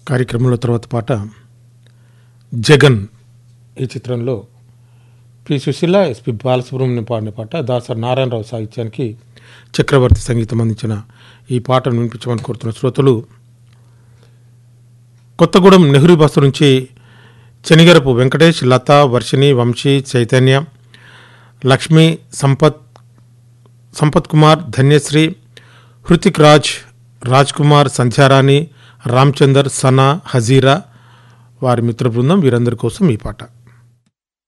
కార్యక్రమంలో తర్వాత పాట జగన్ ఈ చిత్రంలో పి సుశీల ఎస్పి బాలసుబ్రహ్మణ్యం పాడిన పాట దాసరి నారాయణరావు సాహిత్యానికి చక్రవర్తి సంగీతం అందించిన ఈ పాటను వినిపించమని కోరుతున్న శ్రోతలు కొత్తగూడెం నెహ్రూ బస్సు నుంచి చెనిగరపు వెంకటేష్ లత వర్షిణి వంశీ చైతన్య లక్ష్మి సంపత్ సంపత్ కుమార్ ధన్యశ్రీ హృతిక్ రాజ్ రాజ్ కుమార్ సంధ్యారాణి రామ్చందర్ సనా హజీరా వారి మిత్ర బృందం వీరందరి కోసం ఈ పాట